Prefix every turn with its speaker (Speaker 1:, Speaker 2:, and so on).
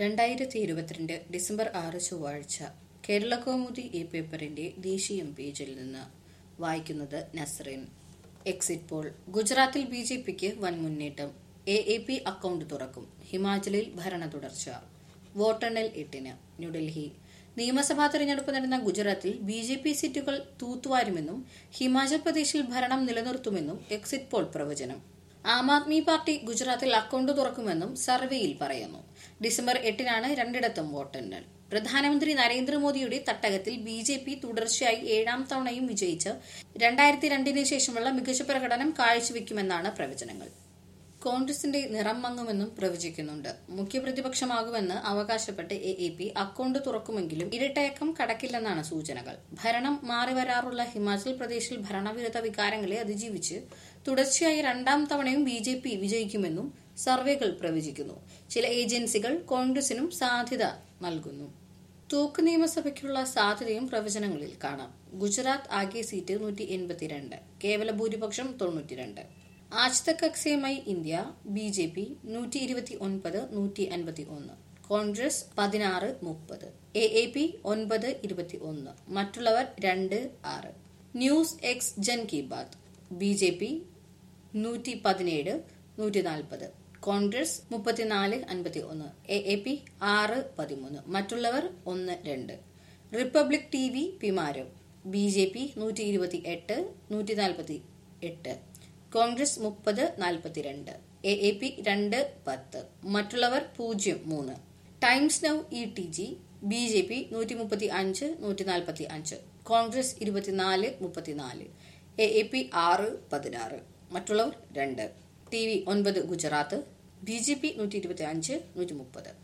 Speaker 1: രണ്ടായിരത്തി ഇരുപത്തിരണ്ട് ഡിസംബർ ആറ് ചൊവ്വാഴ്ച കേരളകൗമുദി ഈ പേപ്പറിന്റെ ദേശീയം പേജിൽ നിന്ന് വായിക്കുന്നത് നസ്റിൻ എക്സിറ്റ് പോൾ ഗുജറാത്തിൽ ബി ജെ പിക്ക് വൻ മുന്നേറ്റം എ എ പി അക്കൗണ്ട് തുറക്കും ഹിമാചലിൽ ഭരണ തുടർച്ച വോട്ടെണ്ണൽ എട്ടിന് ന്യൂഡൽഹി നിയമസഭാ തെരഞ്ഞെടുപ്പ് നടന്ന ഗുജറാത്തിൽ ബി ജെ പി സീറ്റുകൾ തൂത്തുവാരുമെന്നും ഹിമാചൽ പ്രദേശിൽ ഭരണം നിലനിർത്തുമെന്നും എക്സിറ്റ് പോൾ പ്രവചനം ആം ആദ്മി പാർട്ടി ഗുജറാത്തിൽ അക്കൗണ്ട് തുറക്കുമെന്നും സർവേയിൽ പറയുന്നു ഡിസംബർ എട്ടിനാണ് രണ്ടിടത്തും വോട്ടെണ്ണൽ പ്രധാനമന്ത്രി നരേന്ദ്രമോദിയുടെ തട്ടകത്തിൽ ബി ജെ പി തുടർച്ചയായി ഏഴാം തവണയും വിജയിച്ച് രണ്ടായിരത്തി രണ്ടിന് ശേഷമുള്ള മികച്ച പ്രകടനം കാഴ്ചവെക്കുമെന്നാണ് പ്രവചനങ്ങൾ കോൺഗ്രസിന്റെ നിറം മങ്ങുമെന്നും പ്രവചിക്കുന്നുണ്ട് മുഖ്യപ്രതിപക്ഷമാകുമെന്ന് അവകാശപ്പെട്ട് എ എ പി അക്കൗണ്ട് തുറക്കുമെങ്കിലും ഇരട്ടയക്കം കടക്കില്ലെന്നാണ് സൂചനകൾ ഭരണം മാറി വരാറുള്ള ഹിമാചൽ പ്രദേശിൽ ഭരണവിരുദ്ധ വികാരങ്ങളെ അതിജീവിച്ച് തുടർച്ചയായി രണ്ടാം തവണയും ബി ജെ പി വിജയിക്കുമെന്നും സർവേകൾ പ്രവചിക്കുന്നു ചില ഏജൻസികൾ കോൺഗ്രസിനും സാധ്യത നൽകുന്നു തൂക്ക് നിയമസഭയ്ക്കുള്ള സാധ്യതയും പ്രവചനങ്ങളിൽ കാണാം ഗുജറാത്ത് ആകെ സീറ്റ് നൂറ്റി എൺപത്തിരണ്ട് കേവല ഭൂരിപക്ഷം തൊണ്ണൂറ്റിരണ്ട് ആജ് തക് അക്സയുമായി ഇന്ത്യ ബി ജെ പി നൂറ്റി ഇരുപത്തി ഒൻപത് നൂറ്റി അൻപത്തി ഒന്ന് കോൺഗ്രസ് പതിനാറ് മുപ്പത് എ എ പി ഒൻപത് ഇരുപത്തി ഒന്ന് മറ്റുള്ളവർ രണ്ട് ആറ് news X Jan Ki Baat B J P നൂറ്റി പതിനേഴ് നൂറ്റി നാൽപ്പത് കോൺഗ്രസ് മുപ്പത്തിനാല് അൻപത്തി ഒന്ന് എ എ പി ആറ് പതിമൂന്ന് മറ്റുള്ളവർ ഒന്ന് രണ്ട് റിപ്പബ്ലിക് ടി വി പിമാരും ബി ജെ പി നൂറ്റി ഇരുപത്തി എട്ട് നൂറ്റി നാൽപ്പത്തി എട്ട് കോൺഗ്രസ് മുപ്പത് നാൽപ്പത്തിരണ്ട് എ എ പി രണ്ട് പത്ത് മറ്റുള്ളവർ പൂജ്യം മൂന്ന് Times Now E T G B J P നൂറ്റി മുപ്പത്തി അഞ്ച് നൂറ്റി നാൽപ്പത്തി അഞ്ച് കോൺഗ്രസ് ഇരുപത്തിനാല് മുപ്പത്തിനാല് എ എ പി ആറ് പതിനാറ് മറ്റുള്ളവർ രണ്ട് ടി വി ഒൻപത് ഗുജറാത്ത് ബി ജെ പി നൂറ്റി ഇരുപത്തി അഞ്ച് നൂറ്റി മുപ്പത്